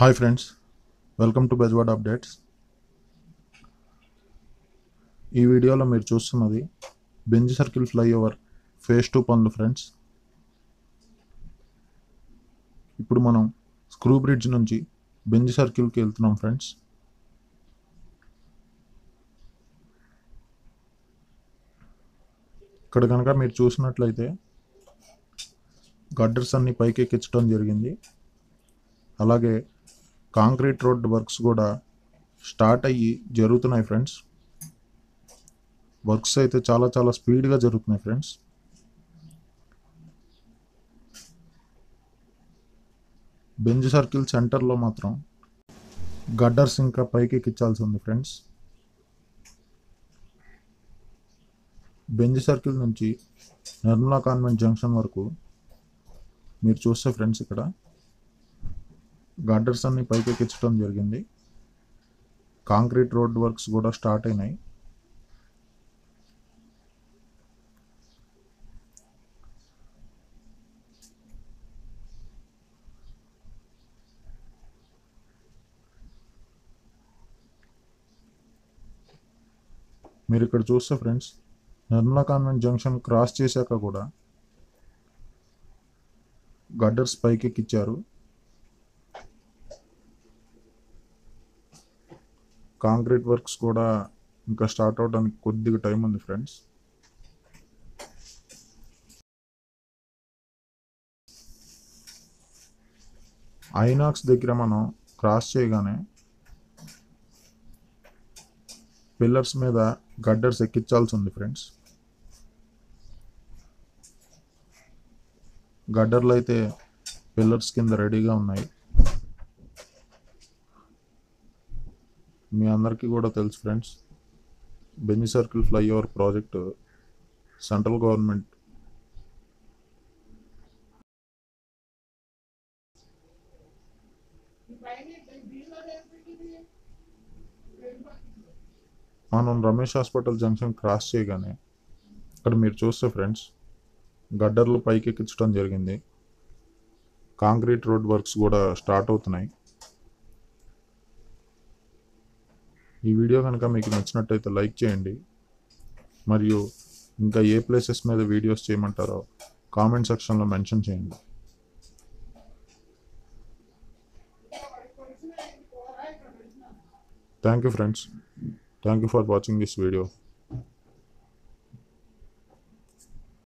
hi friends welcome to Bezwada updates ఈ వీడియోలో మీరు చూస్తున్నది Benz circle flyover phase two పనులు ఫ్రెండ్స్ ఇప్పుడు మనం స్క్రూ బ్రిడ్జ్ నుంచి బెంజ్ సర్కిల్కి వెళ్తున్నాం ఫ్రెండ్స్ ఇక్కడ కనుక మీరు చూసినట్లయితే గడ్డర్స్ అన్ని పైకి ఎక్కించడం జరిగింది అలాగే కాంక్రీట్ రోడ్ వర్క్స్ కూడా స్టార్ట్ అయ్యి జరుగుతున్నాయి ఫ్రెండ్స్ వర్క్స్ అయితే చాలా చాలా స్పీడ్గా జరుగుతున్నాయి ఫ్రెండ్స్ బెంజ్ సర్కిల్ సెంటర్లో మాత్రం గడ్డర్స్ ఇంకా పైకి ఎక్కించాల్సి ఉంది ఫ్రెండ్స్ బెంజ్ సర్కిల్ నుంచి నిర్మలా కాన్వెంట్ జంక్షన్ వరకు మీరు చూస్తే ఫ్రెండ్స్ ఇక్కడ గడ్డర్స్ అన్ని పైకి ఎక్కించడం జరిగింది కాంక్రీట్ రోడ్ వర్క్స్ కూడా స్టార్ట్ అయినాయి మీరు ఇక్కడ చూస్తే friends Nirmala convent junction cross చేశాక కూడా గడ్డర్స్ పైకి ఎక్కిచ్చారు కాంక్రీట్ వర్క్స్ కూడా ఇంకా స్టార్ట్ అవడానికి కొద్దిగా టైం ఉంది ఫ్రెండ్స్ ఐనాక్స్ దగ్గర మనం క్రాస్ చేయగానే పిల్లర్స్ మీద గడ్డర్స్ ఎక్కించాల్సి ఉంది ఫ్రెండ్స్ గడ్డర్లు అయితే పిల్లర్స్ కింద రెడీగా ఉన్నాయి మీ అందరికీ కూడా తెలుసు friends Benz circle flyover project central government మనం రమేష్ హాస్పిటల్ జంక్షన్ క్రాస్ చేయగానే ఇక్కడ మీరు చూస్తే ఫ్రెండ్స్ గడ్డర్లు పైకి ఎక్కించడం జరిగింది కాంక్రీట్ రోడ్ వర్క్స్ కూడా స్టార్ట్ అవుతున్నాయి ఈ వీడియో కనుక మీకు నచ్చినట్టయితే లైక్ చేయండి మరియు ఇంకా ఏ ప్లేసెస్ మీద వీడియోస్ చేయమంటారో కామెంట్ సెక్షన్లో మెన్షన్ చేయండి thank you friends thank you for watching this video